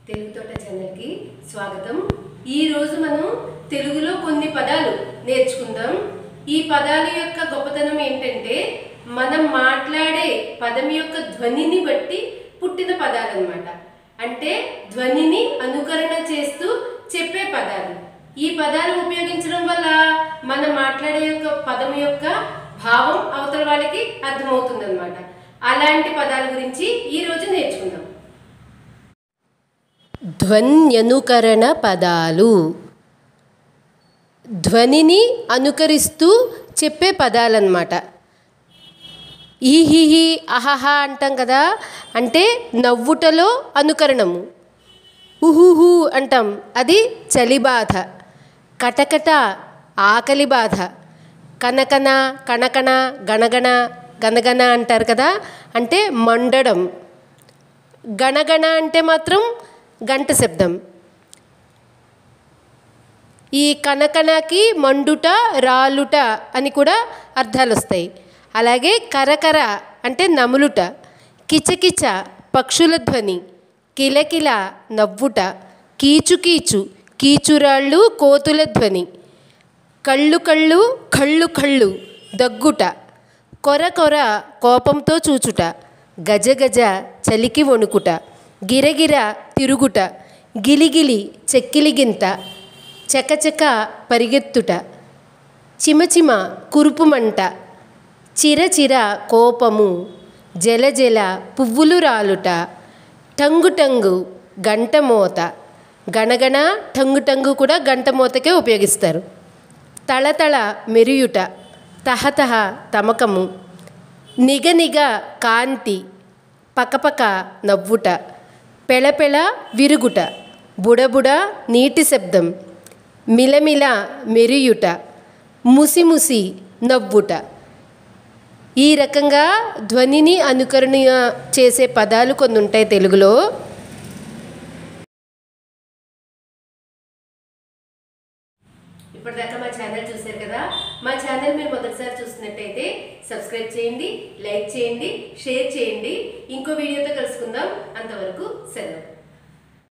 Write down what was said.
తెలుగు తోట ఛానల్కి స్వాగతం ఈ రోజు మనం తెలుగులో కొన్ని పదాలు నేర్చుకుందాం ఈ పదాల యొక్క గొప్పతనం ఏంటంటే మనం మాట్లాడే పదం యొక్క ధ్వనిని బట్టి పుట్టిన పదాలు అన్నమాట అంటే ధ్వనిని అనుకరణ చేస్తూ చెప్పే పదాలు ఈ పదాలు ఉపయోగించడం వల్ల మనం మాట్లాడే యొక్క పదం యొక్క భావం అవతల వాళ్ళకి అర్థమవుతుందన్నమాట అలాంటి పదాల గురించి ఈ రోజు నేర్చుకుందాం ధ్వన్యనుకరణ పదాలు ధ్వనిని అనుకరిస్తూ చెప్పే పదాలన్నమాట ఈహిహి అహహ అంటాం కదా అంటే నవ్వుటలో అనుకరణము ఉహుహు అంటాం అది చలి బాధ కటకట ఆకలి బాధ కనకన కణకణ గణగణ గనగన అంటారు కదా అంటే మండడం గణగణ అంటే మాత్రం గంట శబ్దం ఈ కనకనకి మండుట రాలుట అని కూడా అర్థాలు వస్తాయి అలాగే కరకర అంటే నములుట కిచకిచ పక్షుల ధ్వని కిలకిల నవ్వుట కీచుకీచు కీచురాళ్ళు కోతుల ధ్వని కళ్ళు కళ్ళు కళ్ళు కళ్ళు దగ్గుట కొర కొర కోపంతో చూచుట గజ గజ చలికి వణుకుట గిరగిర తిరుగుట గిలిగిలి చెక్కిలిగింత చకచక పరిగెత్తుట చిమచిమ కురుపుమంట చిరచిర కోపము జలజల పువ్వులు రాలుట టంగు టంగు గంట మోత గణగణ టంగు టంగు కూడా గంట మోతకే ఉపయోగిస్తారు తళతళ మెరియుట తహతహ తమకము నిగనిగ కాంతి పకపక నవ్వుట పెళపెళ విరుగుట బుడబుడ నీటి శబ్దం మిలమిల మెరియుట ముసిముసి నవ్వుట ఈ రకంగా ధ్వనిని అనుకరణ చేసే పదాలు కొన్ని ఉంటాయి తెలుగులో ఇప్పటిదాకా మా ఛానల్ చూశారు కదా మా ఛానల్ మీరు మొదటిసారి చూస్తున్నట్టయితే సబ్స్క్రైబ్ చేయండి లైక్ చేయండి షేర్ చేయండి ఇంకో వీడియోతో కలుసుకుందాం అంతవరకు సెలవు